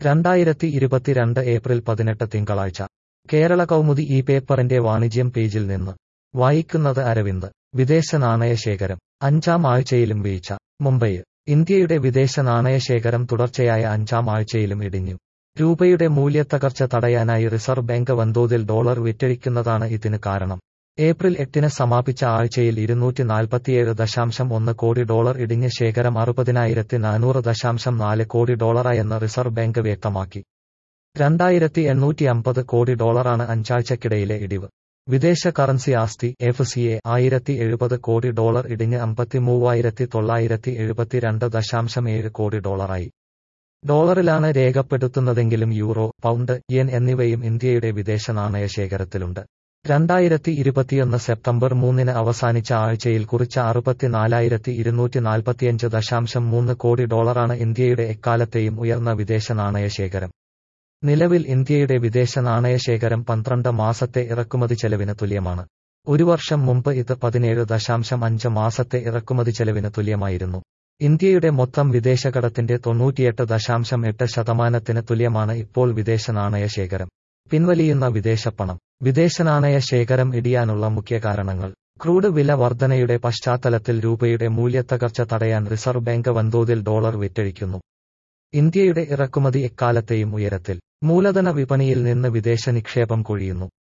രണ്ടായിരത്തി ഇരുപത്തിരണ്ട് ഏപ്രിൽ പതിനെട്ട് തിങ്കളാഴ്ച കേരള കൗമുദി ഈ പേപ്പറിന്റെ വാണിജ്യം പേജിൽ നിന്ന് വായിക്കുന്നത് അരവിന്ദ് വിദേശ നാണയശേഖരം അഞ്ചാം ആഴ്ചയിലും വീഴ്ച മുംബൈ ഇന്ത്യയുടെ വിദേശ നാണയശേഖരം തുടർച്ചയായ അഞ്ചാം ആഴ്ചയിലും ഇടിഞ്ഞു രൂപയുടെ മൂല്യത്തകർച്ച തടയാനായി റിസർവ് ബാങ്ക് വൻതോതിൽ ഡോളർ വിറ്റഴിക്കുന്നതാണ് ഇതിന് കാരണം ഏപ്രിൽ എട്ടിന് സമാപിച്ച ആഴ്ചയിൽ ഇരുന്നൂറ്റി നാൽപ്പത്തിയേഴ് ദശാംശം ഒന്ന് കോടി ഡോളർ ഇടിഞ്ഞ ശേഖരം അറുപതിനായിരത്തി നാനൂറ് ദശാംശം നാല് കോടി ഡോളറായെന്ന് റിസർവ് ബാങ്ക് വ്യക്തമാക്കി രണ്ടായിരത്തി എണ്ണൂറ്റി അമ്പത് കോടി ഡോളറാണ് അഞ്ചാഴ്ചക്കിടയിലെ ഇടിവ് വിദേശ കറൻസി ആസ്തി എഫ് സി എ ആയിരത്തി എഴുപത് കോടി ഡോളർ ഇടിഞ്ഞ് അമ്പത്തി മൂവായിരത്തി തൊള്ളായിരത്തി എഴുപത്തിരണ്ട് ദശാംശം ഏഴ് കോടി ഡോളറായി ഡോളറിലാണ് രേഖപ്പെടുത്തുന്നതെങ്കിലും യൂറോ പൗണ്ട് യെൻ എന്നിവയും ഇന്ത്യയുടെ വിദേശ നാണയ ശേഖരത്തിലുണ്ട് രണ്ടായിരത്തി ഇരുപത്തിയൊന്ന് സെപ്റ്റംബർ മൂന്നിന് അവസാനിച്ച ആഴ്ചയിൽ കുറിച്ച അറുപത്തിനാലായിരത്തി ഇരുന്നൂറ്റി നാൽപ്പത്തിയഞ്ച് ദശാംശം മൂന്ന് കോടി ഡോളറാണ് ഇന്ത്യയുടെ എക്കാലത്തെയും ഉയർന്ന വിദേശ നാണയ ശേഖരം നിലവിൽ ഇന്ത്യയുടെ വിദേശ നാണയശേഖരം പന്ത്രണ്ട് മാസത്തെ ഇറക്കുമതി ചെലവിന് തുല്യമാണ് ഒരു വർഷം മുമ്പ് ഇത് പതിനേഴ് ദശാംശം അഞ്ച് മാസത്തെ ഇറക്കുമതി ചെലവിന് തുല്യമായിരുന്നു ഇന്ത്യയുടെ മൊത്തം വിദേശകടത്തിന്റെ തൊണ്ണൂറ്റിയെട്ട് ദശാംശം എട്ട് ശതമാനത്തിന് തുല്യമാണ് ഇപ്പോൾ വിദേശ നാണയശേഖരം പിൻവലിയുന്ന വിദേശപ്പണം വിദേശ നാണയ ശേഖരം ഇടിയാനുള്ള മുഖ്യ കാരണങ്ങൾ ക്രൂഡ് വില വർധനയുടെ പശ്ചാത്തലത്തിൽ രൂപയുടെ മൂല്യത്തകർച്ച തടയാൻ റിസർവ് ബാങ്ക് വൻതോതിൽ ഡോളർ വിറ്റഴിക്കുന്നു ഇന്ത്യയുടെ ഇറക്കുമതി എക്കാലത്തെയും ഉയരത്തിൽ മൂലധന വിപണിയിൽ നിന്ന് വിദേശ നിക്ഷേപം കൊഴിയുന്നു